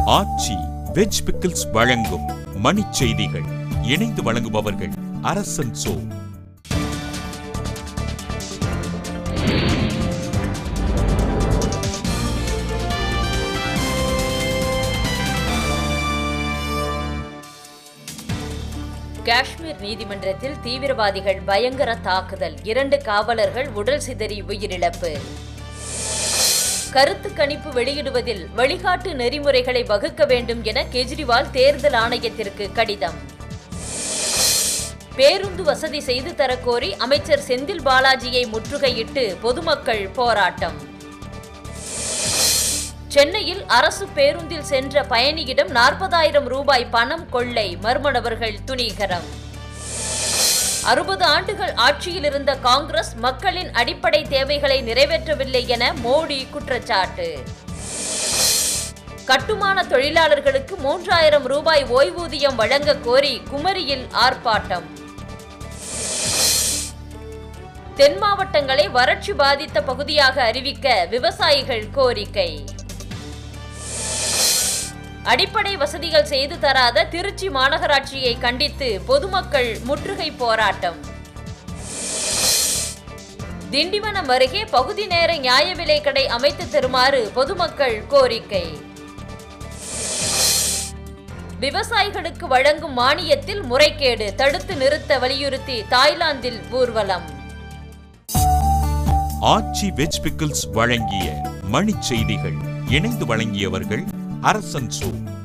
ஆச்சி veg pickles வழங்கும் மணிச் செய்திகள் இணைந்து வழங்குபவர்கள் அரசன் சோ காஷ்மீர் நீதிமன்றத்தில் தீவிரவாதிகள் பயங்கர தாக்குதல் இரண்டு காவலர்கள் உடல் சிதறி உயிரிழப்பு கருத்து கணிப்பு வெளியிடுவதில் வழிகாட்டு நெறிமுறைகளை வகுக்க வேண்டும் என கெஜ்ரிவால் தேர்தல் ஆணையத்திற்கு கடிதம் பேருந்து வசதி செய்து தரக்கோரி அமைச்சர் செந்தில் பாலாஜியை முற்றுகையிட்டு பொதுமக்கள் போராட்டம் சென்னையில் அரசு பேருந்தில் சென்ற பயணியிடம் நாற்பதாயிரம் ரூபாய் பணம் கொள்ளை மர்ம நபர்கள் துணிகரம் அறுபது ஆண்டுகள் ஆட்சியில் இருந்த காங்கிரஸ் மக்களின் அடிப்படை தேவைகளை நிறைவேற்றவில்லை என மோடி குற்றச்சாட்டு கட்டுமான தொழிலாளர்களுக்கு மூன்றாயிரம் ரூபாய் ஓய்வூதியம் வழங்க கோரி குமரியில் ஆர்ப்பாட்டம் தென் மாவட்டங்களை வறட்சி பாதித்த பகுதியாக அறிவிக்க விவசாயிகள் கோரிக்கை அடிப்படை வசதிகள் செய்து தராத திருச்சி மாநகராட்சியை கண்டித்து பொதுமக்கள் முற்றுகை போராட்டம் திண்டிவனம் அருகே பகுதி நேர நியாய விலை கடை அமைத்து தருமாறு பொதுமக்கள் கோரிக்கை விவசாயிகளுக்கு வழங்கும் மானியத்தில் முறைகேடு தடுத்து நிறுத்த வலியுறுத்தி தாய்லாந்தில் ஊர்வலம் ஆச்சி வெஜ் பிக்கிள்ஸ் வழங்கிய மணிச் செய்திகள் இணைந்து வழங்கியவர்கள் அரசன் சோ